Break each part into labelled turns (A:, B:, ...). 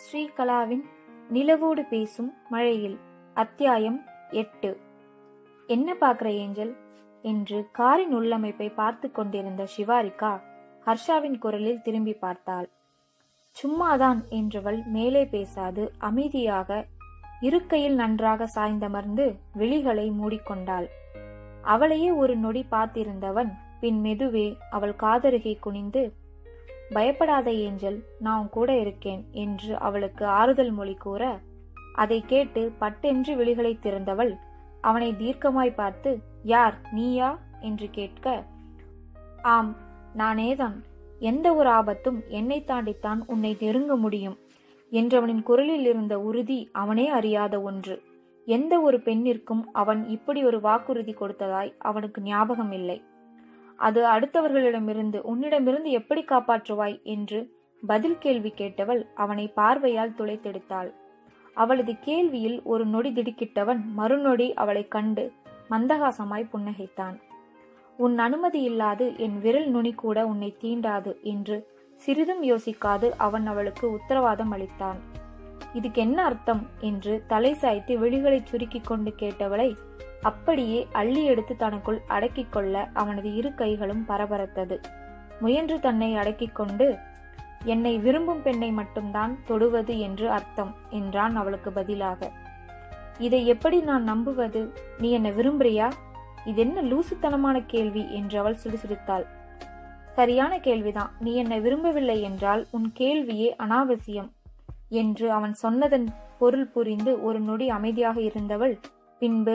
A: ஸ்ரீகலாவின் நிலவோடு பேசும் மழையில் அத்தியாயம் எட்டு என்ன பார்க்கிற ஏஞ்சல் என்று காரின் உள்ளமைப்பை பார்த்து கொண்டிருந்த சிவாரிகா ஹர்ஷாவின் குரலில் திரும்பி பார்த்தாள் சும்மாதான் என்றவள் மேலே பேசாது அமைதியாக இருக்கையில் நன்றாக சாய்ந்தமர்ந்து விழிகளை மூடிக்கொண்டாள் அவளையே ஒரு நொடி பார்த்திருந்தவன் பின் மெதுவே அவள் காதருகே குனிந்து பயப்படாத ஏஞ்சல் நான் உன் கூட இருக்கேன் என்று அவளுக்கு ஆறுதல் மொழி கூற அதை கேட்டு பட்டென்று விழிகளை திறந்தவள் அவனை தீர்க்கமாய் பார்த்து யார் நீயா என்று கேட்க ஆம் நானேதான் எந்த ஒரு ஆபத்தும் என்னை தாண்டித்தான் உன்னை நெருங்க முடியும் என்றவனின் குரலில் இருந்த உறுதி அவனே அறியாத ஒன்று எந்த ஒரு பெண்ணிற்கும் அவன் இப்படி ஒரு வாக்குறுதி கொடுத்ததாய் அவனுக்கு ஞாபகம் இல்லை அது அடுத்தவர்களிடமிருந்து உன்னிடமிருந்து எப்படி காப்பாற்றுவாய் என்று பதில் கேள்வி கேட்டவள் அவனை பார்வையால் துளைத்தெடுத்தாள் அவளது கேள்வியில் ஒரு நொடி திடுக்கிட்டவன் மறுநொடி அவளைக் கண்டு மந்தகாசமாய் புன்னகைத்தான் உன் அனுமதி இல்லாது என் விரல் நுனி கூட உன்னை தீண்டாது என்று சிறிதும் யோசிக்காது அவன் அவளுக்கு உத்தரவாதம் அளித்தான் இதுக்கு என்ன அர்த்தம் என்று தலை சாய்த்து விழிகளைச் சுருக்கிக் கொண்டு கேட்டவளை அப்படியே அள்ளி எடுத்து தனக்குள் அடக்கிக் கொள்ள அவனது இரு கைகளும் பரபரத்தது முயன்று தன்னை அடக்கிக் கொண்டு என்னை விரும்பும் பெண்ணை மட்டும்தான் தொடுவது என்று அர்த்தம் என்றான் அவளுக்கு பதிலாக இதை எப்படி நான் நம்புவது நீ என்ன விரும்புறியா இது என்ன லூசுத்தனமான கேள்வி என்று அவள் சிடுசிடுத்தாள் சரியான கேள்விதான் நீ என்னை விரும்பவில்லை என்றால் உன் கேள்வியே அனாவசியம் என்று அவன் சொன்னதன் பொருள் புரிந்து ஒரு நொடி அமைதியாக இருந்தவள் பின்பு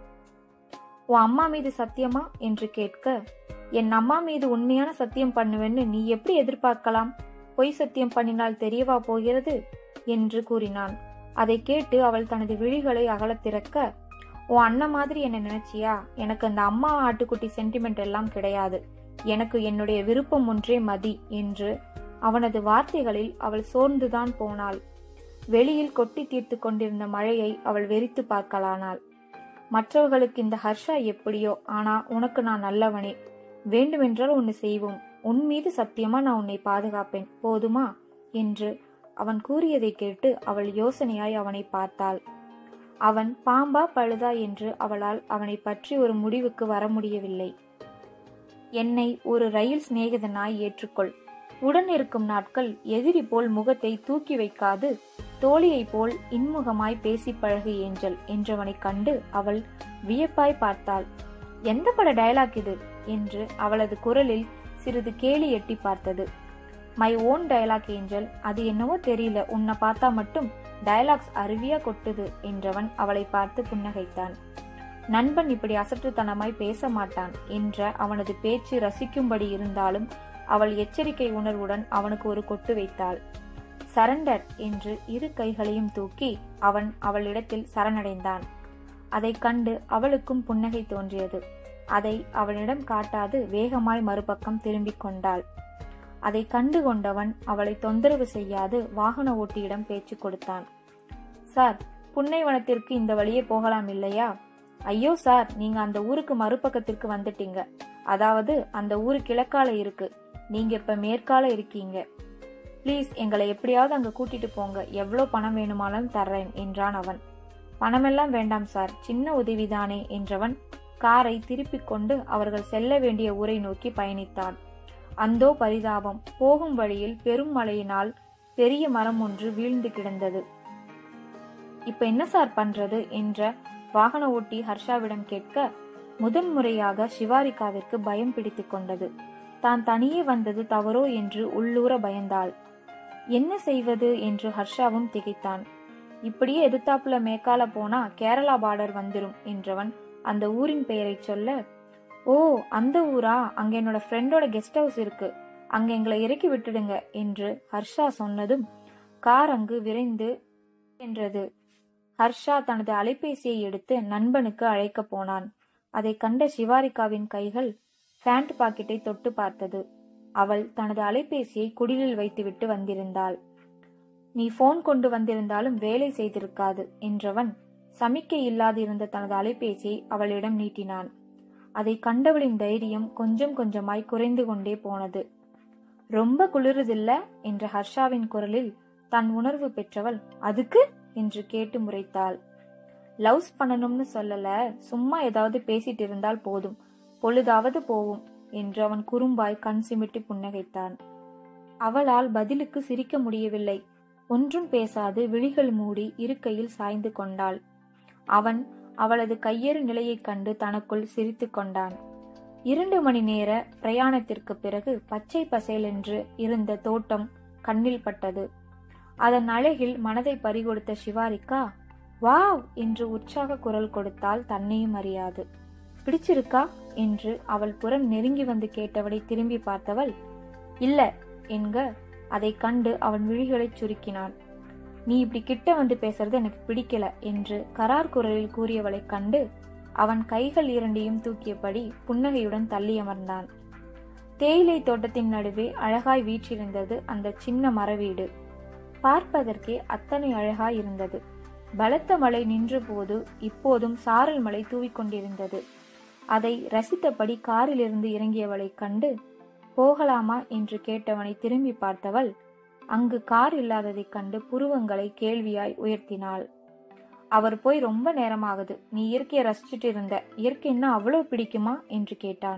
A: உன் அம்மா மீது சத்தியமா என்று கேட்க என் அம்மா மீது உண்மையான சத்தியம் பண்ணுவேன்னு நீ எப்படி எதிர்பார்க்கலாம் பொய் சத்தியம் பண்ணினால் தெரியவா போகிறது என்று கூறினான் அதை கேட்டு அவள் தனது விழிகளை அகலத் திறக்க உன் அண்ணன் மாதிரி என்ன நினைச்சியா எனக்கு அந்த அம்மா ஆட்டுக்குட்டி சென்டிமெண்ட் எல்லாம் கிடையாது எனக்கு என்னுடைய விருப்பம் ஒன்றே மதி என்று அவனது வார்த்தைகளில் அவள் சோர்ந்துதான் போனாள் வெளியில் கொட்டி தீர்த்து கொண்டிருந்த மழையை அவள் வெறித்து பார்க்கலானாள் மற்றவர்களுக்கு இந்த ஹர்ஷா எப்படியோ ஆனா உனக்கு நான் நல்லவனே வேண்டுமென்றால் ஒன்னு செய்வோம் உன் மீது சத்தியமா நான் உன்னை பாதுகாப்பேன் போதுமா என்று அவன் கூறியதை கேட்டு அவள் யோசனையாய் அவனை பார்த்தாள் அவன் பாம்பா பழுதா என்று அவளால் அவனை பற்றி ஒரு முடிவுக்கு வர முடியவில்லை என்னை ஒரு ரயில் சிநேகிதனாய் ஏற்றுக்கொள் உடன் இருக்கும் நாட்கள் எதிரி போல் முகத்தை தூக்கி வைக்காது தோழியைப் போல் இன்முகமாய் பேசி பழகு ஏஞ்சல் என்றவனைக் கண்டு அவள் வியப்பாய் பார்த்தாள் எந்த பட டயலாக் இது என்று அவளது குரலில் சிறிது கேலி எட்டி பார்த்தது மை ஓன் டயலாக் ஏஞ்சல் அது என்னவோ தெரியல உன்னை பார்த்தா மட்டும் டயலாக்ஸ் அருவியா கொட்டுது என்றவன் அவளை பார்த்து புன்னகைத்தான் நண்பன் இப்படி அசற்றுத்தனமாய் பேச மாட்டான் என்ற அவனது பேச்சு ரசிக்கும்படி இருந்தாலும் அவள் எச்சரிக்கை உணர்வுடன் அவனுக்கு ஒரு கொட்டு வைத்தாள் சரண்டர் என்று இரு கைகளையும் தூக்கி அவன் அவளிடத்தில் சரணடைந்தான் அதைக் கண்டு அவளுக்கும் புன்னகை தோன்றியது அதை அவனிடம் காட்டாது வேகமாய் மறுபக்கம் திரும்பிக் கொண்டாள் அதை கண்டு கொண்டவன் அவளை தொந்தரவு செய்யாது வாகன ஓட்டியிடம் பேச்சு கொடுத்தான் சார் புன்னைவனத்திற்கு இந்த வழியே போகலாம் இல்லையா ஐயோ சார் நீங்க அந்த ஊருக்கு மறுபக்கத்திற்கு வந்துட்டீங்க அதாவது அந்த ஊரு கிழக்கால இருக்கு நீங்க இப்ப மேற்கால இருக்கீங்க ப்ளீஸ் எங்களை எப்படியாவது அங்க கூட்டிட்டு போங்க எவ்வளோ பணம் வேணுமானாலும் தர்றேன் என்றான் அவன் பணமெல்லாம் வேண்டாம் சார் சின்ன உதவிதானே என்றவன் காரை திருப்பிக் கொண்டு அவர்கள் செல்ல வேண்டிய ஊரை நோக்கி பயணித்தான் அந்தோ பரிதாபம் போகும் வழியில் பெரும் மழையினால் பெரிய மரம் ஒன்று வீழ்ந்து கிடந்தது இப்ப என்ன சார் பண்றது என்ற வாகன ஓட்டி ஹர்ஷாவிடம் கேட்க முதன் முறையாக சிவாரிகாவிற்கு பயம் பிடித்துக் கொண்டது தான் தனியே வந்தது தவறோ என்று உள்ளூர பயந்தாள் என்ன செய்வது என்று ஹர்ஷாவும் திகைத்தான் இப்படியே எதிர்த்தாப்புல மேக்கால போனா கேரளா பார்டர் வந்துரும் என்றவன் அந்த ஊரின் பெயரை சொல்ல ஓ அந்த ஊரா அங்க என்னோட ஃப்ரெண்டோட கெஸ்ட் ஹவுஸ் இருக்கு அங்க எங்களை இறக்கி விட்டுடுங்க என்று ஹர்ஷா சொன்னதும் கார் அங்கு விரைந்து சென்றது ஹர்ஷா தனது அலைபேசியை எடுத்து நண்பனுக்கு அழைக்க போனான் அதை கண்ட சிவாரிகாவின் கைகள் பேண்ட் பாக்கெட்டை தொட்டு பார்த்தது அவள் தனது அலைபேசியை குடிலில் வைத்துவிட்டு வந்திருந்தாள் நீ போன் கொண்டு வந்திருந்தாலும் வேலை செய்திருக்காது என்றவன் சமிக்கை இல்லாதிருந்த தனது அலைபேசியை அவளிடம் நீட்டினான் அதை கண்டவளின் தைரியம் கொஞ்சம் கொஞ்சமாய் குறைந்து கொண்டே போனது ரொம்ப குளிருதில்ல என்ற ஹர்ஷாவின் குரலில் தன் உணர்வு பெற்றவள் அதுக்கு என்று கேட்டு முறைத்தாள் லவ்ஸ் பண்ணணும்னு சொல்லல சும்மா ஏதாவது பேசிட்டு இருந்தால் போதும் பொழுதாவது போவும் என்று அவன் குறும்பாய் கண் சிமிட்டி புன்னகைத்தான் அவளால் பதிலுக்கு சிரிக்க முடியவில்லை ஒன்றும் பேசாது விழிகள் மூடி இருக்கையில் சாய்ந்து கொண்டாள் அவன் அவளது கையேறு நிலையைக் கண்டு தனக்குள் சிரித்து கொண்டான் இரண்டு மணி நேர பிரயாணத்திற்கு பிறகு பச்சை பசேலென்று இருந்த தோட்டம் கண்ணில் பட்டது அதன் அழகில் மனதை பறிகொடுத்த சிவாரிக்கா வாவ் என்று உற்சாக குரல் கொடுத்தால் தன்னையும் அறியாது பிடிச்சிருக்கா என்று அவள் புறம் நெருங்கி வந்து கேட்டவளை திரும்பி பார்த்தவள் இல்ல என்க அதை கண்டு அவன் விழிகளைச் சுருக்கினான் நீ இப்படி கிட்ட வந்து பேசுறது எனக்கு பிடிக்கல என்று கரார் குரலில் கூறியவளைக் கண்டு அவன் கைகள் இரண்டையும் தூக்கியபடி புன்னகையுடன் தள்ளி அமர்ந்தான் தேயிலை தோட்டத்தின் நடுவே அழகாய் வீற்றிருந்தது அந்த சின்ன மரவீடு பார்ப்பதற்கே அத்தனை அழகாய் இருந்தது பலத்த மழை நின்றபோது இப்போதும் சாரல் மழை தூவிக்கொண்டிருந்தது அதை ரசித்தபடி காரிலிருந்து இறங்கியவளைக் கண்டு போகலாமா என்று கேட்டவனை திரும்பி பார்த்தவள் அங்கு கார் இல்லாததைக் கண்டு புருவங்களை கேள்வியாய் உயர்த்தினாள் அவர் போய் ரொம்ப நேரமாகுது நீ இயற்கையை ரசிச்சுட்டு இருந்த இயற்கைன்னா அவ்வளவு பிடிக்குமா என்று கேட்டான்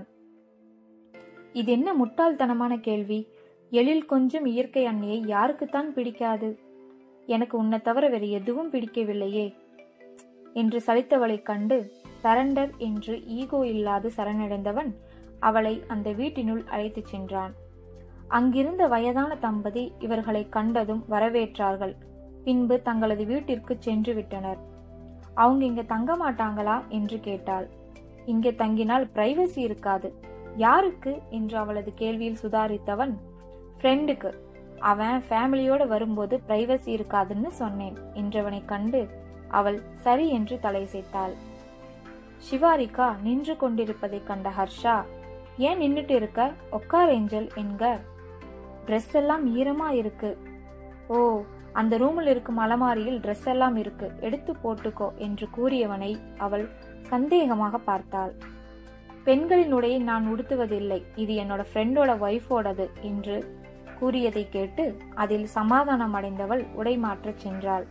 A: இது என்ன முட்டாள்தனமான கேள்வி எழில் கொஞ்சம் இயற்கை அன்னையை யாருக்குத்தான் பிடிக்காது எனக்கு உன்னை தவிர வேறு எதுவும் பிடிக்கவில்லையே என்று சலித்தவளைக் கண்டு சரண்டர் என்று ஈகோ இல்லாது சரணடைந்தவன் அவளை அந்த வீட்டினுள் அழைத்துச் சென்றான் அங்கிருந்த வயதான தம்பதி இவர்களை கண்டதும் வரவேற்றார்கள் பின்பு தங்களது வீட்டிற்கு சென்று விட்டனர் அவங்க இங்க தங்க மாட்டாங்களா என்று கேட்டாள் இங்கே தங்கினால் பிரைவசி இருக்காது யாருக்கு என்று அவளது கேள்வியில் சுதாரித்தவன் ஃப்ரெண்டுக்கு அவன் ஃபேமிலியோட வரும்போது பிரைவசி இருக்காதுன்னு சொன்னேன் என்றவனை கண்டு அவள் சரி என்று தலையசைத்தாள் சிவாரிகா நின்று கொண்டிருப்பதைக் கண்ட ஹர்ஷா ஏன் நின்னுட்டு இருக்க உட்கார் ஏஞ்சல் என்க ட்ரெஸ் எல்லாம் ஈரமா இருக்கு ஓ அந்த ரூமில் இருக்கும் அலமாரியில் ட்ரெஸ் எல்லாம் இருக்கு எடுத்து போட்டுக்கோ என்று கூறியவனை அவள் சந்தேகமாக பார்த்தாள் பெண்களின் உடையை நான் உடுத்துவதில்லை இது என்னோட ஃப்ரெண்டோட ஒய்ஃபோடது என்று கூறியதை கேட்டு அதில் சமாதானம் அடைந்தவள் உடை மாற்றச் சென்றாள்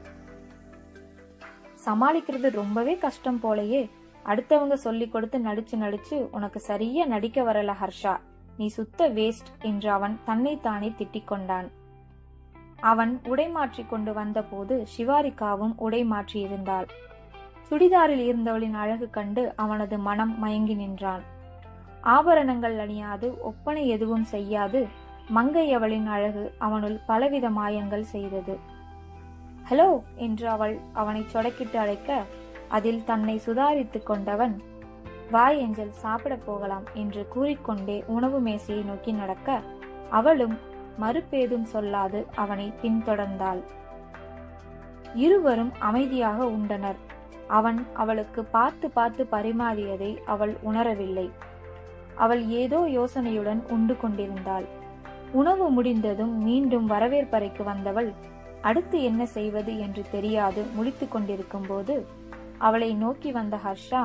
A: சமாளிக்கிறது ரொம்பவே கஷ்டம் போலயே அடுத்தவங்க சொல்லி கொடுத்து நடிச்சு நடிச்சு உனக்கு சரியா நடிக்க வரல ஹர்ஷா நீ சுத்த வேஸ்ட் என்று அவன் தன்னைத்தானே திட்டிக் கொண்டான் அவன் உடை மாற்றிக் கொண்டு வந்தபோது சிவாரிகாவும் உடை மாற்றியிருந்தாள் சுடிதாரில் இருந்தவளின் அழகு கண்டு அவனது மனம் மயங்கி நின்றான் ஆபரணங்கள் அணியாது ஒப்பனை எதுவும் செய்யாது மங்கை அவளின் அழகு அவனுள் பலவித மாயங்கள் செய்தது ஹலோ என்று அவள் அவனை சொடக்கிட்டு அழைக்க அதில் தன்னை சுதாரித்துக் கொண்டவன் வாய் எஞ்சல் சாப்பிட போகலாம் என்று கூறிக்கொண்டே உணவு மேசையை நோக்கி நடக்க அவளும் மறுபேதும் சொல்லாது அவனை பின்தொடர்ந்தாள் இருவரும் அமைதியாக உண்டனர் அவன் அவளுக்கு பார்த்து பார்த்து பரிமாறியதை அவள் உணரவில்லை அவள் ஏதோ யோசனையுடன் உண்டு கொண்டிருந்தாள் உணவு முடிந்ததும் மீண்டும் வரவேற்பறைக்கு வந்தவள் அடுத்து என்ன செய்வது என்று தெரியாது முழித்துக் கொண்டிருக்கும் போது அவளை நோக்கி வந்த ஹர்ஷா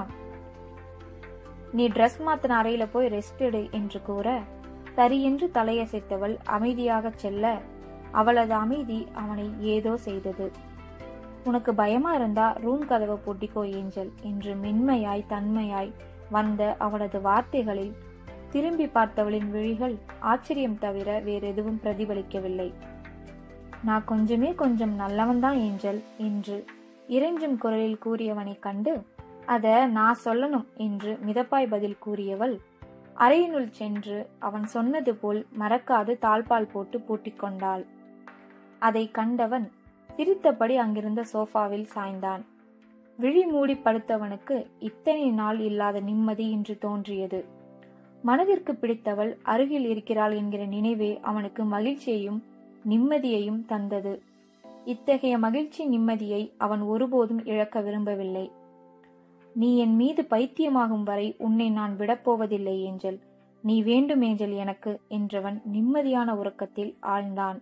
A: நீ ட்ரெஸ் மாத்தின அறையில போய் ரெஸ்ட் எடு என்று கூற சரி என்று தலையசைத்தவள் அமைதியாகச் செல்ல அவளது அமைதி அவனை ஏதோ செய்தது உனக்கு பயமா இருந்தா ரூம் கதவை பூட்டிக்கோ ஏஞ்சல் என்று மென்மையாய் தன்மையாய் வந்த அவனது வார்த்தைகளில் திரும்பி பார்த்தவளின் விழிகள் ஆச்சரியம் தவிர வேறெதுவும் பிரதிபலிக்கவில்லை நான் கொஞ்சமே கொஞ்சம் நல்லவன்தான் ஏஞ்சல் என்று இறைஞ்சும் குரலில் கூறியவனைக் கண்டு அத நான் சொல்லணும் என்று மிதப்பாய் பதில் கூறியவள் அறையினுள் சென்று அவன் சொன்னது போல் மறக்காது தாழ்பால் போட்டு பூட்டிக் கொண்டாள் அதை கண்டவன் சிரித்தபடி அங்கிருந்த சோஃபாவில் சாய்ந்தான் விழி மூடி படுத்தவனுக்கு இத்தனை நாள் இல்லாத நிம்மதி இன்று தோன்றியது மனதிற்கு பிடித்தவள் அருகில் இருக்கிறாள் என்கிற நினைவே அவனுக்கு மகிழ்ச்சியையும் நிம்மதியையும் தந்தது இத்தகைய மகிழ்ச்சி நிம்மதியை அவன் ஒருபோதும் இழக்க விரும்பவில்லை நீ என் மீது பைத்தியமாகும் வரை உன்னை நான் விடப்போவதில்லை ஏஞ்சல் நீ வேண்டும் ஏஞ்சல் எனக்கு என்றவன் நிம்மதியான உறக்கத்தில் ஆழ்ந்தான்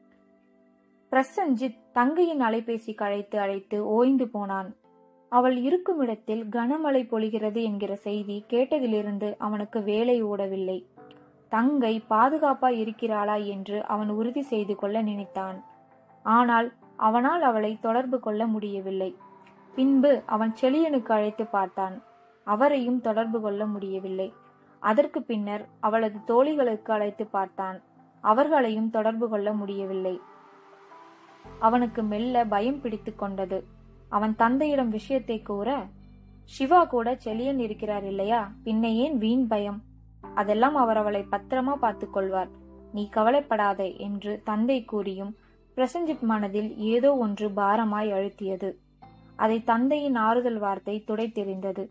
A: பிரசஞ்சித் தங்கையின் அலைபேசி அழைத்து அழைத்து ஓய்ந்து போனான் அவள் இருக்கும் இடத்தில் கனமழை பொழிகிறது என்கிற செய்தி கேட்டதிலிருந்து அவனுக்கு வேலை ஓடவில்லை தங்கை பாதுகாப்பாய் இருக்கிறாளா என்று அவன் உறுதி செய்து கொள்ள நினைத்தான் ஆனால் அவனால் அவளை தொடர்பு கொள்ள முடியவில்லை பின்பு அவன் செழியனுக்கு அழைத்து பார்த்தான் அவரையும் தொடர்பு கொள்ள முடியவில்லை அதற்கு பின்னர் அவளது தோழிகளுக்கு அழைத்து பார்த்தான் அவர்களையும் தொடர்பு கொள்ள முடியவில்லை அவனுக்கு மெல்ல பயம் பிடித்து கொண்டது அவன் தந்தையிடம் விஷயத்தை கூற சிவா கூட செழியன் இருக்கிறார் இல்லையா பின்ன ஏன் வீண் பயம் அதெல்லாம் அவர் அவளை பத்திரமா பார்த்துக் கொள்வார் நீ கவலைப்படாதே என்று தந்தை கூறியும் பிரசஞ்சித் மனதில் ஏதோ ஒன்று பாரமாய் அழுத்தியது அதை தந்தையின் ஆறுதல் வார்த்தை துடைத்தெறிந்தது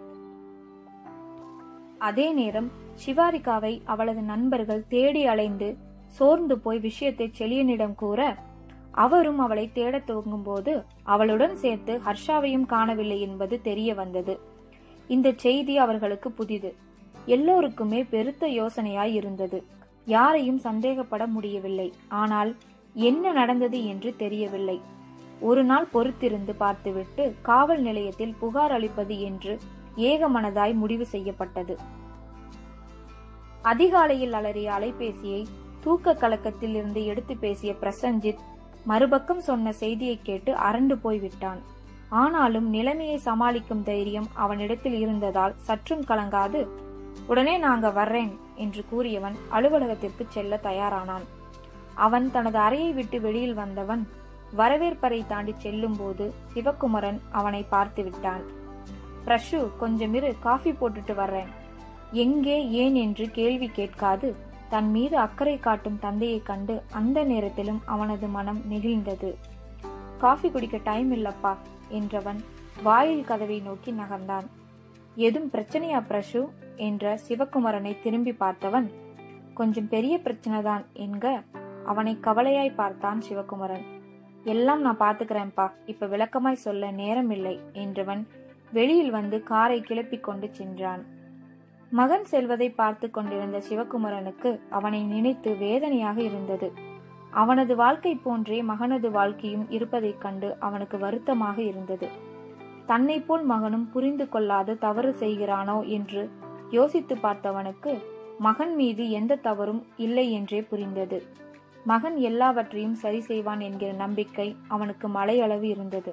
A: அதே நேரம் சிவாரிகாவை அவளது நண்பர்கள் தேடி அலைந்து சோர்ந்து போய் விஷயத்தை செழியனிடம் கூற அவரும் அவளை தேடத் துவங்கும் போது அவளுடன் சேர்த்து ஹர்ஷாவையும் காணவில்லை என்பது தெரிய வந்தது இந்த செய்தி அவர்களுக்கு புதிது எல்லோருக்குமே பெருத்த யோசனையாய் இருந்தது யாரையும் சந்தேகப்பட முடியவில்லை ஆனால் என்ன நடந்தது என்று தெரியவில்லை ஒரு நாள் பொறுத்திருந்து பார்த்துவிட்டு காவல் நிலையத்தில் புகார் அளிப்பது என்று ஏகமனதாய் முடிவு செய்யப்பட்டது அதிகாலையில் அலறிய அலைபேசியை தூக்க கலக்கத்தில் இருந்து எடுத்து பேசிய பிரசஞ்சித் மறுபக்கம் சொன்ன செய்தியை கேட்டு அரண்டு போய்விட்டான் ஆனாலும் நிலைமையை சமாளிக்கும் தைரியம் அவனிடத்தில் இருந்ததால் சற்றும் கலங்காது உடனே நாங்க வர்றேன் என்று கூறியவன் அலுவலகத்திற்கு செல்ல தயாரானான் அவன் தனது அறையை விட்டு வெளியில் வந்தவன் வரவேற்பறை தாண்டி செல்லும் போது சிவகுமரன் அவனை பார்த்து விட்டான் பிரஷு கொஞ்சமிரு காஃபி போட்டுட்டு வர்றேன் எங்கே ஏன் என்று கேள்வி கேட்காது தன் மீது அக்கறை காட்டும் தந்தையை கண்டு அந்த நேரத்திலும் அவனது மனம் நெகிழ்ந்தது காஃபி குடிக்க டைம் இல்லப்பா என்றவன் வாயில் கதவை நோக்கி நகர்ந்தான் எதும் பிரச்சனையா பிரஷு என்ற சிவகுமரனை திரும்பி பார்த்தவன் கொஞ்சம் பெரிய பிரச்சனைதான் என்க அவனை கவலையாய் பார்த்தான் சிவகுமரன் எல்லாம் நான் பாத்துக்கிறேன்ப்பா இப்ப விளக்கமாய் சொல்ல நேரம் இல்லை என்றவன் வெளியில் வந்து காரை கிளப்பிக் கொண்டு சென்றான் மகன் செல்வதை பார்த்து கொண்டிருந்த சிவகுமரனுக்கு அவனை நினைத்து வேதனையாக இருந்தது அவனது வாழ்க்கை போன்றே மகனது வாழ்க்கையும் இருப்பதைக் கண்டு அவனுக்கு வருத்தமாக இருந்தது தன்னை போல் மகனும் புரிந்து கொள்ளாது தவறு செய்கிறானோ என்று யோசித்து பார்த்தவனுக்கு மகன் மீது எந்த தவறும் இல்லை என்றே புரிந்தது மகன் எல்லாவற்றையும் சரி செய்வான் என்கிற நம்பிக்கை அவனுக்கு மலையளவு இருந்தது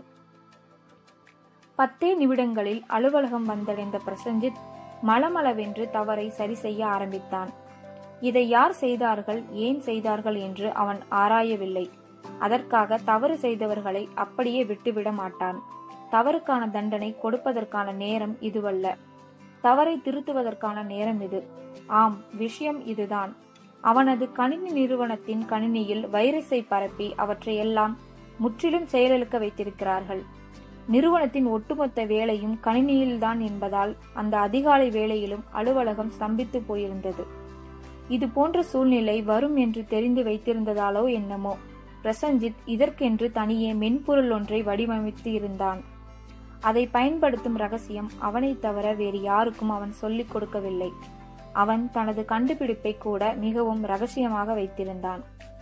A: பத்தே நிமிடங்களில் அலுவலகம் வந்தடைந்த பிரசஞ்சித் மளமளவென்று தவறை சரி செய்ய ஆரம்பித்தான் இதை யார் செய்தார்கள் ஏன் செய்தார்கள் என்று அவன் ஆராயவில்லை அதற்காக தவறு செய்தவர்களை அப்படியே விட்டுவிட மாட்டான் தவறுக்கான தண்டனை கொடுப்பதற்கான நேரம் இதுவல்ல தவறை திருத்துவதற்கான நேரம் இது ஆம் விஷயம் இதுதான் அவனது கணினி நிறுவனத்தின் கணினியில் வைரஸை பரப்பி அவற்றையெல்லாம் முற்றிலும் செயலிழக்க வைத்திருக்கிறார்கள் நிறுவனத்தின் ஒட்டுமொத்த வேலையும் கணினியில்தான் என்பதால் அந்த அதிகாலை வேளையிலும் அலுவலகம் ஸ்தம்பித்து போயிருந்தது இது போன்ற சூழ்நிலை வரும் என்று தெரிந்து வைத்திருந்ததாலோ என்னமோ பிரசஞ்சித் இதற்கென்று தனியே மென்பொருள் ஒன்றை வடிவமைத்து இருந்தான் அதை பயன்படுத்தும் ரகசியம் அவனை தவிர வேறு யாருக்கும் அவன் சொல்லிக் கொடுக்கவில்லை அவன் தனது கண்டுபிடிப்பை கூட மிகவும் ரகசியமாக வைத்திருந்தான்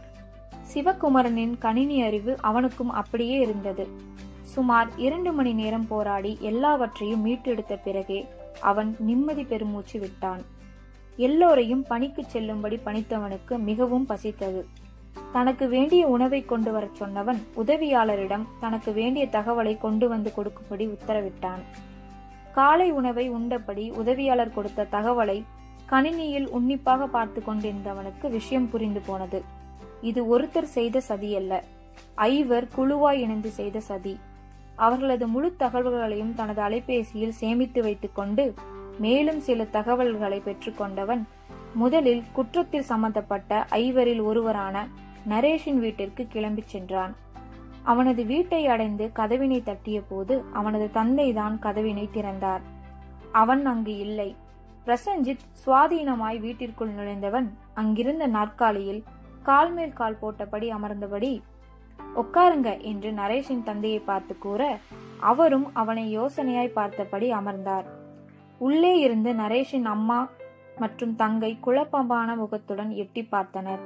A: சிவகுமரனின் கணினி அறிவு அவனுக்கும் அப்படியே இருந்தது சுமார் இரண்டு மணி நேரம் போராடி எல்லாவற்றையும் மீட்டெடுத்த பிறகே அவன் நிம்மதி பெருமூச்சு விட்டான் எல்லோரையும் பணிக்கு செல்லும்படி பணித்தவனுக்கு மிகவும் பசித்தது தனக்கு வேண்டிய உணவை கொண்டு வரச் சொன்னவன் உதவியாளரிடம் தனக்கு வேண்டிய தகவலை கொண்டு வந்து கொடுக்கும்படி உத்தரவிட்டான் காலை உணவை உண்டபடி உதவியாளர் கொடுத்த தகவலை கணினியில் உன்னிப்பாக பார்த்து கொண்டிருந்தவனுக்கு விஷயம் புரிந்து போனது இது ஒருத்தர் செய்த சதி அல்ல ஐவர் குழுவாய் இணைந்து செய்த சதி அவர்களது முழு தகவல்களையும் தனது அலைபேசியில் சேமித்து வைத்துக் கொண்டு மேலும் சில தகவல்களை பெற்றுக்கொண்டவன் முதலில் குற்றத்தில் சம்பந்தப்பட்ட ஐவரில் ஒருவரான நரேஷின் வீட்டிற்கு கிளம்பிச் சென்றான் அவனது வீட்டை அடைந்து கதவினை தட்டிய போது அவனது தந்தைதான் கதவினை திறந்தார் அவன் அங்கு இல்லை பிரசஞ்சித் சுவாதீனமாய் வீட்டிற்குள் நுழைந்தவன் அங்கிருந்த நாற்காலியில் கால் மேல் கால் போட்டபடி அமர்ந்தபடி உட்காருங்க என்று நரேஷின் தந்தையை பார்த்து கூற அவரும் அவனை யோசனையாய் பார்த்தபடி அமர்ந்தார் உள்ளே இருந்து நரேஷின் அம்மா மற்றும் தங்கை குழப்பமான முகத்துடன் எட்டி பார்த்தனர்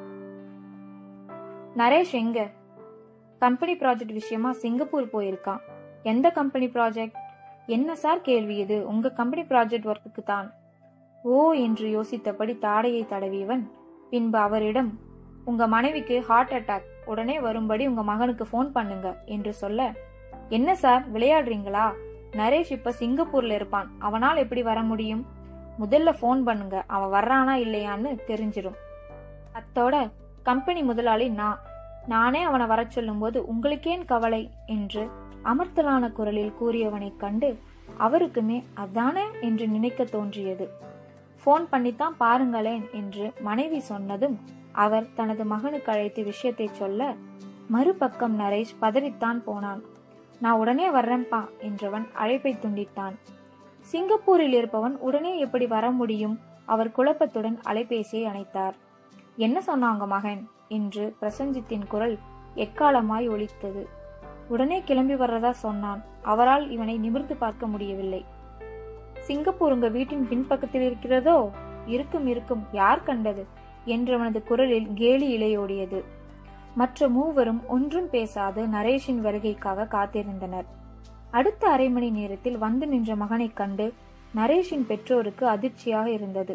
A: நரேஷ் எங்க கம்பெனி ப்ராஜெக்ட் விஷயமா சிங்கப்பூர் போயிருக்கான் எந்த கம்பெனி ப்ராஜெக்ட் என்ன சார் கேள்வி இது உங்க கம்பெனி ப்ராஜெக்ட் ஒர்க்குக்கு தான் ஓ என்று யோசித்தபடி தாடையை தடவியவன் பின்பு அவரிடம் உங்க மனைவிக்கு ஹார்ட் அட்டாக் உடனே வரும்படி உங்க மகனுக்கு ஃபோன் பண்ணுங்க என்று சொல்ல என்ன சார் விளையாடுறீங்களா நரேஷ் இப்ப சிங்கப்பூர்ல இருப்பான் அவனால் எப்படி வர முடியும் முதல்ல ஃபோன் பண்ணுங்க அவன் வர்றானா இல்லையான்னு தெரிஞ்சிடும் அத்தோட கம்பெனி முதலாளி நான் நானே அவனை வரச் சொல்லும்போது உங்களுக்கேன் கவலை என்று அமர்த்தலான குரலில் கூறியவனைக் கண்டு அவருக்குமே அதானே என்று நினைக்க தோன்றியது ஃபோன் பண்ணித்தான் பாருங்களேன் என்று மனைவி சொன்னதும் அவர் தனது மகனுக்கு அழைத்து விஷயத்தை சொல்ல மறுபக்கம் நரேஷ் பதறித்தான் போனான் நான் உடனே வர்றேன்பா என்றவன் அழைப்பை துண்டித்தான் சிங்கப்பூரில் இருப்பவன் உடனே எப்படி வர முடியும் அவர் குழப்பத்துடன் அலைபேசியை அணைத்தார் என்ன சொன்னாங்க மகன் என்று பிரசஞ்சித்தின் குரல் எக்காலமாய் ஒலித்தது உடனே கிளம்பி வர்றதா சொன்னான் அவரால் இவனை நிமிர்ந்து பார்க்க முடியவில்லை சிங்கப்பூர் உங்க வீட்டின் பின்பக்கத்தில் இருக்கிறதோ இருக்கும் இருக்கும் யார் கண்டது என்றவனது குரலில் கேலி இலையோடியது மற்ற மூவரும் ஒன்றும் பேசாது நரேஷின் வருகைக்காக காத்திருந்தனர் அடுத்த அரை மணி நேரத்தில் வந்து நின்ற மகனைக் கண்டு நரேஷின் பெற்றோருக்கு அதிர்ச்சியாக இருந்தது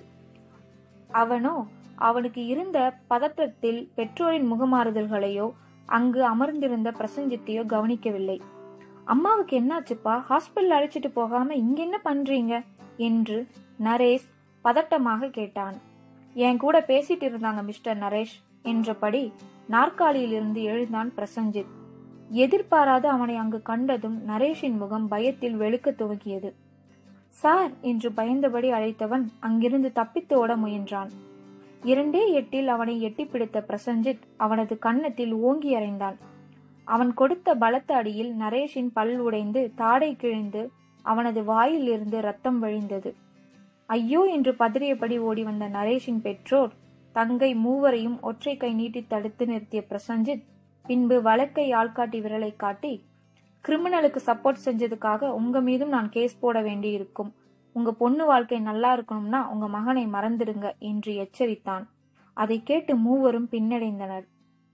A: அவனோ அவனுக்கு இருந்த பதற்றத்தில் பெற்றோரின் முகமாறுதல்களையோ அங்கு அமர்ந்திருந்த பிரசஞ்சித்தையோ கவனிக்கவில்லை அம்மாவுக்கு என்னாச்சுப்பா ஹாஸ்பிட்டல் அழைச்சிட்டு போகாம இங்க என்ன பண்றீங்க என்று நரேஷ் பதட்டமாக கேட்டான் என் கூட பேசிட்டு இருந்தாங்க மிஸ்டர் நரேஷ் என்றபடி நாற்காலியில் இருந்து எழுந்தான் பிரசஞ்சித் எதிர்பாராத அவனை அங்கு கண்டதும் நரேஷின் முகம் பயத்தில் வெளுக்க துவங்கியது சார் என்று பயந்தபடி அழைத்தவன் அங்கிருந்து தப்பித்து ஓட முயன்றான் இரண்டே எட்டில் அவனை எட்டி பிடித்த பிரசஞ்சித் அவனது கன்னத்தில் ஓங்கி அறைந்தான் அவன் கொடுத்த பலத்த அடியில் நரேஷின் பல் உடைந்து தாடை கிழிந்து அவனது வாயில் இருந்து ரத்தம் வழிந்தது ஐயோ என்று பதறியபடி ஓடி வந்த நரேஷின் பெற்றோர் தங்கை மூவரையும் ஒற்றை கை நீட்டி தடுத்து நிறுத்திய பிரசஞ்சித் பின்பு வழக்கை ஆள்காட்டி விரலை காட்டி கிரிமினலுக்கு சப்போர்ட் செஞ்சதுக்காக உங்க மீதும் நான் கேஸ் போட வேண்டியிருக்கும் உங்க பொண்ணு வாழ்க்கை நல்லா இருக்கணும்னா உங்க மகனை மறந்துடுங்க என்று எச்சரித்தான் அதை கேட்டு மூவரும் பின்னடைந்தனர்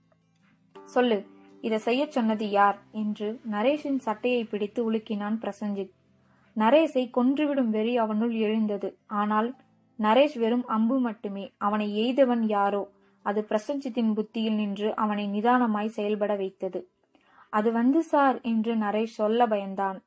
A: சொல்லு இதை செய்ய சொன்னது யார் என்று நரேஷின் சட்டையை பிடித்து உலுக்கினான் பிரசஞ்சித் நரேஷை கொன்றுவிடும் வெறி அவனுள் எழுந்தது ஆனால் நரேஷ் வெறும் அம்பு மட்டுமே அவனை எய்தவன் யாரோ அது பிரசஞ்சித்தின் புத்தியில் நின்று அவனை நிதானமாய் செயல்பட வைத்தது அது வந்து சார் என்று நரேஷ் சொல்ல பயந்தான்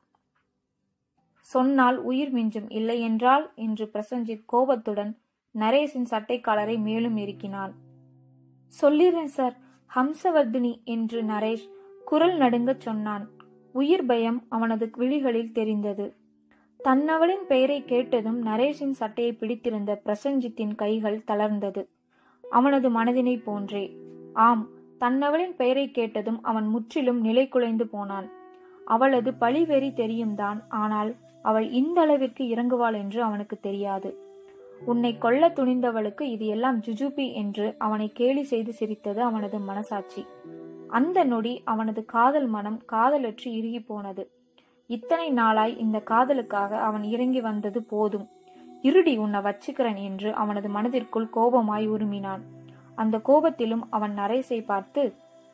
A: சொன்னால் உயிர் மிஞ்சும் இல்லை என்றால் என்று பிரசஞ்சித் கோபத்துடன் நரேஷின் சட்டை காலரை மேலும் இறுக்கினான் சொல்லிடுறேன் சார் ஹம்சவர்தினி என்று நரேஷ் குரல் நடுங்கச் சொன்னான் உயிர் பயம் அவனது விழிகளில் தெரிந்தது தன்னவளின் பெயரை கேட்டதும் நரேஷின் சட்டையை பிடித்திருந்த பிரசஞ்சித்தின் கைகள் தளர்ந்தது அவனது மனதினை போன்றே ஆம் தன்னவளின் பெயரை கேட்டதும் அவன் முற்றிலும் நிலை குலைந்து போனான் அவளது பழிவெறி தெரியும் தான் ஆனால் அவள் இந்த அளவிற்கு இறங்குவாள் என்று அவனுக்கு தெரியாது உன்னை கொல்ல துணிந்தவளுக்கு இது எல்லாம் ஜுஜுபி என்று அவனை கேலி செய்து சிரித்தது அவனது மனசாட்சி அந்த நொடி அவனது காதல் மனம் காதலற்று இறுகி போனது இத்தனை நாளாய் இந்த காதலுக்காக அவன் இறங்கி வந்தது போதும் இருடி உன்னை வச்சுக்கிறேன் என்று அவனது மனதிற்குள் கோபமாய் உருமினான் அந்த கோபத்திலும் அவன் நரேசை பார்த்து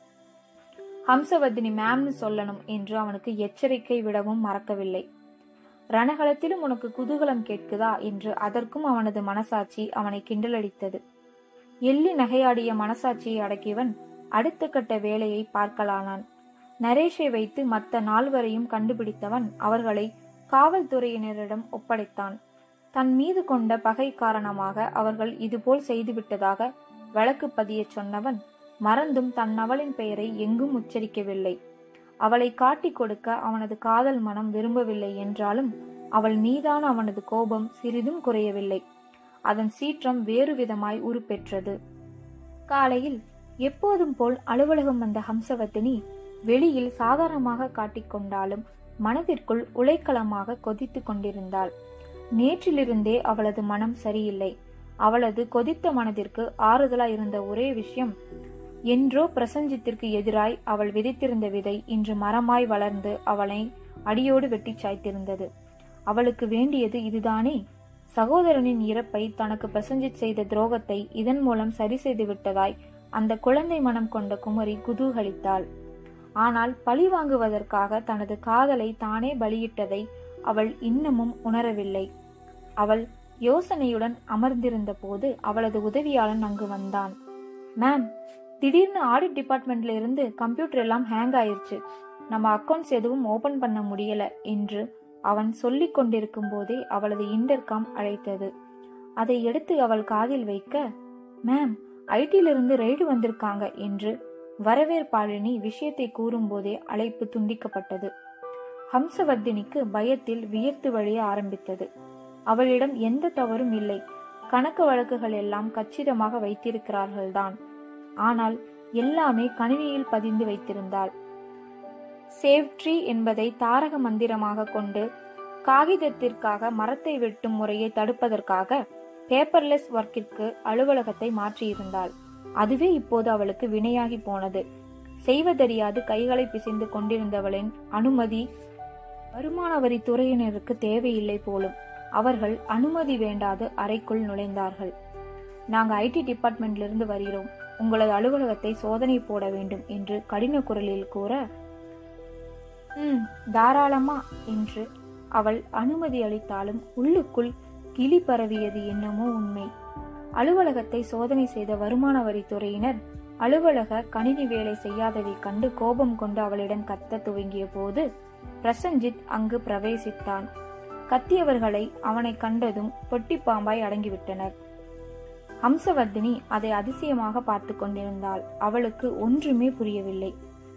A: ஹம்சவர்தினி மேம்னு சொல்லணும் என்று அவனுக்கு எச்சரிக்கை விடவும் மறக்கவில்லை ரணகளத்திலும் உனக்கு குதூகலம் கேட்குதா என்று அதற்கும் அவனது மனசாட்சி அவனை கிண்டலடித்தது எள்ளி நகையாடிய மனசாட்சியை அடக்கியவன் அடுத்த கட்ட வேலையை பார்க்கலானான் நரேஷை வைத்து மற்ற நால்வரையும் கண்டுபிடித்தவன் அவர்களை காவல்துறையினரிடம் ஒப்படைத்தான் தன் மீது கொண்ட பகை காரணமாக அவர்கள் இதுபோல் செய்துவிட்டதாக வழக்கு பதிய சொன்னவன் மறந்தும் தன் அவளின் பெயரை எங்கும் உச்சரிக்கவில்லை அவளை காட்டிக் கொடுக்க அவனது காதல் மனம் விரும்பவில்லை என்றாலும் அவள் மீதான அவனது கோபம் சிறிதும் குறையவில்லை அதன் சீற்றம் வேறு விதமாய் உருப்பெற்றது காலையில் எப்போதும் போல் அலுவலகம் வந்த ஹம்சவர்த்தினி வெளியில் சாதாரணமாக காட்டிக்கொண்டாலும் மனதிற்குள் உலைக்களமாக கொதித்துக் கொண்டிருந்தாள் நேற்றிலிருந்தே அவளது மனம் சரியில்லை அவளது கொதித்த மனதிற்கு ஆறுதலாய் இருந்த ஒரே விஷயம் என்றோ பிரசஞ்சித்திற்கு எதிராய் அவள் விதைத்திருந்த விதை இன்று மரமாய் வளர்ந்து அவளை அடியோடு வெட்டி சாய்த்திருந்தது அவளுக்கு வேண்டியது இதுதானே சகோதரனின் இறப்பை தனக்கு பிரசஞ்சித் செய்த துரோகத்தை இதன் மூலம் சரி செய்து விட்டதாய் அந்த குழந்தை மனம் கொண்ட குமரி குதூகலித்தாள் ஆனால் பழி வாங்குவதற்காக தனது காதலை தானே பலியிட்டதை அவள் இன்னமும் உணரவில்லை அவள் யோசனையுடன் அமர்ந்திருந்த போது அவளது உதவியாளன் அங்கு வந்தான் மேம் திடீர்னு ஆடிட் டிபார்ட்மெண்ட்ல இருந்து கம்ப்யூட்டர் எல்லாம் ஹேங் ஆயிருச்சு நம்ம அக்கவுண்ட்ஸ் எதுவும் ஓபன் பண்ண முடியல என்று அவன் சொல்லிக் கொண்டிருக்கும் போதே அவளது இன்டர்காம் அழைத்தது அதை எடுத்து அவள் காதில் வைக்க மேம் ஐடியிலிருந்து ரெய்டு வந்திருக்காங்க என்று வரவேற்பாளினி விஷயத்தை கூறும்போதே அழைப்பு துண்டிக்கப்பட்டது ஹம்சவர்தினிக்கு பயத்தில் வியர்த்து வழிய ஆரம்பித்தது அவளிடம் எந்த தவறும் இல்லை கணக்கு வழக்குகள் எல்லாம் கச்சிதமாக வைத்திருக்கிறார்கள்தான் ஆனால் எல்லாமே கணினியில் பதிந்து வைத்திருந்தாள் சேவ் ட்ரீ என்பதை தாரக மந்திரமாக கொண்டு காகிதத்திற்காக மரத்தை வெட்டும் முறையை தடுப்பதற்காக பேப்பர்லெஸ் ஒர்க்கிற்கு அலுவலகத்தை மாற்றியிருந்தாள் அதுவே இப்போது அவளுக்கு வினையாகி போனது செய்வதறியாது கைகளை பிசைந்து கொண்டிருந்தவளின் அனுமதி வருமான வரி துறையினருக்கு தேவையில்லை போலும் அவர்கள் அனுமதி வேண்டாது அறைக்குள் நுழைந்தார்கள் நாங்க ஐடி டிபார்ட்மெண்ட்ல இருந்து வருகிறோம் உங்களது அலுவலகத்தை சோதனை போட வேண்டும் என்று கடின குரலில் கூற ம் தாராளமா என்று அவள் அனுமதி அளித்தாலும் உள்ளுக்குள் கிளி பரவியது என்னமோ உண்மை அலுவலகத்தை சோதனை செய்த வருமான வரித்துறையினர் அலுவலக கணினி வேலை செய்யாததை கண்டு கோபம் கொண்டு அவளிடம் கத்த துவங்கிய போது பிரசஞ்சித் அங்கு பிரவேசித்தான் கத்தியவர்களை அவனை கண்டதும் பொட்டி பாம்பாய் அடங்கிவிட்டனர் ஹம்சவர்தினி அதை அதிசயமாக பார்த்து கொண்டிருந்தாள் அவளுக்கு ஒன்றுமே புரியவில்லை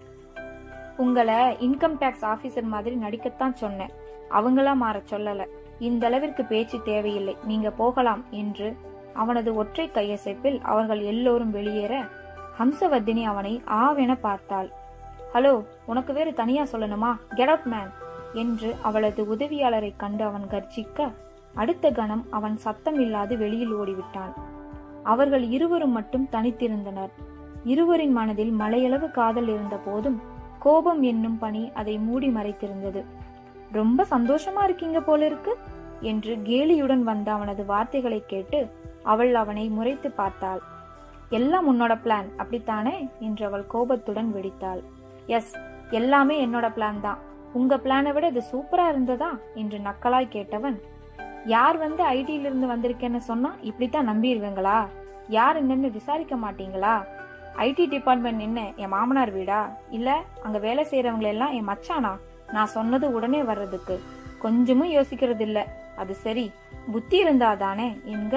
A: உங்களை இன்கம் டாக்ஸ் ஆபீசர் மாதிரி நடிக்கத்தான் சொன்னேன் அவங்களா மாற சொல்லல இந்த அளவிற்கு பேச்சு தேவையில்லை நீங்க போகலாம் என்று அவனது ஒற்றை கையசைப்பில் அவர்கள் எல்லோரும் வெளியேற ஹம்சவர்தினி அவனை ஆவென பார்த்தாள் ஹலோ உனக்கு வேறு தனியா சொல்லணுமா கெட் அவுட் மேன் என்று அவளது உதவியாளரை கண்டு அவன் கர்ஜிக்க அடுத்த கணம் அவன் சத்தமில்லாது வெளியில் ஓடிவிட்டான் அவர்கள் இருவரும் மட்டும் தனித்திருந்தனர் இருவரின் மனதில் மலையளவு காதல் இருந்த போதும் கோபம் என்னும் பணி அதை மூடி மறைத்திருந்தது ரொம்ப சந்தோஷமா இருக்கீங்க போல இருக்கு என்று கேலியுடன் வந்த அவனது வார்த்தைகளை கேட்டு அவள் அவனை முறைத்து பார்த்தாள் எல்லாம் உன்னோட பிளான் அப்படித்தானே என்று அவள் கோபத்துடன் வெடித்தாள் எஸ் எல்லாமே என்னோட பிளான் தான் உங்க பிளானை விட இது சூப்பரா இருந்ததா என்று நக்கலாய் கேட்டவன் யார் வந்து ஐடியில இருந்து வந்திருக்கேன்னு சொன்னா இப்படித்தான் நம்பிடுவீங்களா யார் என்னன்னு விசாரிக்க மாட்டீங்களா ஐடி டிபார்ட்மெண்ட் என்ன என் மாமனார் வீடா இல்ல அங்க வேலை செய்யறவங்க எல்லாம் என் மச்சானா நான் சொன்னது உடனே வர்றதுக்கு கொஞ்சமும் யோசிக்கிறது இல்ல அது சரி புத்தி இருந்தாதானே என்க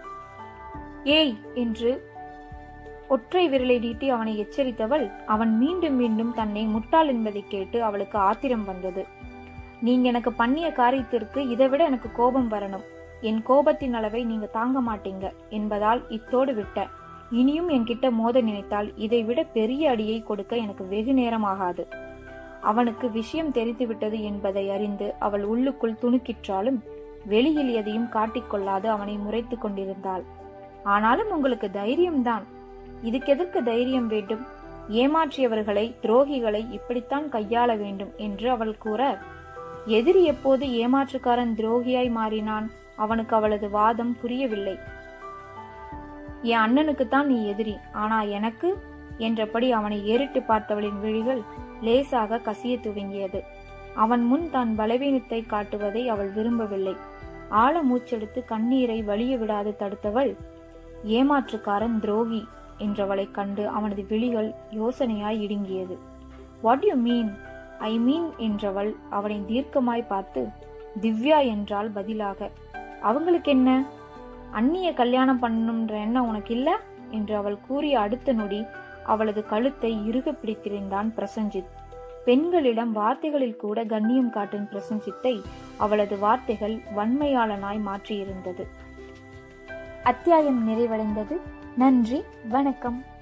A: ஏய் என்று ஒற்றை விரலை நீட்டி அவனை எச்சரித்தவள் அவன் மீண்டும் மீண்டும் தன்னை முட்டாள் என்பதை கேட்டு அவளுக்கு ஆத்திரம் வந்தது நீங்க எனக்கு பண்ணிய காரியத்திற்கு இதை விட எனக்கு கோபம் வரணும் என் கோபத்தின் அளவை நீங்க தாங்க மாட்டீங்க என்பதால் இத்தோடு விட்ட இனியும் என்கிட்ட மோத நினைத்தால் இதை விட பெரிய அடியை கொடுக்க எனக்கு வெகு நேரம் ஆகாது அவனுக்கு விஷயம் தெரிந்துவிட்டது என்பதை அறிந்து அவள் உள்ளுக்குள் துணுக்கிற்றாலும் வெளியில் எதையும் காட்டிக்கொள்ளாது அவனை முறைத்து கொண்டிருந்தாள் ஆனாலும் உங்களுக்கு தைரியம்தான் இதுக்கு எதற்கு தைரியம் வேண்டும் ஏமாற்றியவர்களை துரோகிகளை இப்படித்தான் கையாள வேண்டும் என்று அவள் கூற எதிரி எப்போது ஏமாற்றுக்காரன் துரோகியாய் மாறினான் அவனுக்கு அவளது வாதம் புரியவில்லை என் அண்ணனுக்குத்தான் நீ எதிரி ஆனா எனக்கு என்றபடி அவனை ஏறிட்டு பார்த்தவளின் விழிகள் லேசாக கசிய துவங்கியது அவன் முன் தான் பலவீனத்தை காட்டுவதை அவள் விரும்பவில்லை ஆழ மூச்செடுத்து கண்ணீரை வழிய விடாது தடுத்தவள் ஏமாற்றுக்காரன் துரோகி என்றவளைக் கண்டு அவனது விழிகள் யோசனையாய் இடுங்கியது வாட் யூ மீன் ஐ மீன் என்றவள் அவனை தீர்க்கமாய் பார்த்து திவ்யா என்றால் பதிலாக அவங்களுக்கு என்ன அந்நிய கல்யாணம் பண்ணணும்ன்ற எண்ணம் உனக்கு இல்ல என்று அவள் கூறிய அடுத்த நொடி அவளது கழுத்தை இறுக பிடித்திருந்தான் பிரசஞ்சித் பெண்களிடம் வார்த்தைகளில் கூட கண்ணியம் காட்டும் பிரசஞ்சித்தை அவளது வார்த்தைகள் வன்மையாளனாய் மாற்றியிருந்தது அத்தியாயம் நிறைவடைந்தது நன்றி வணக்கம்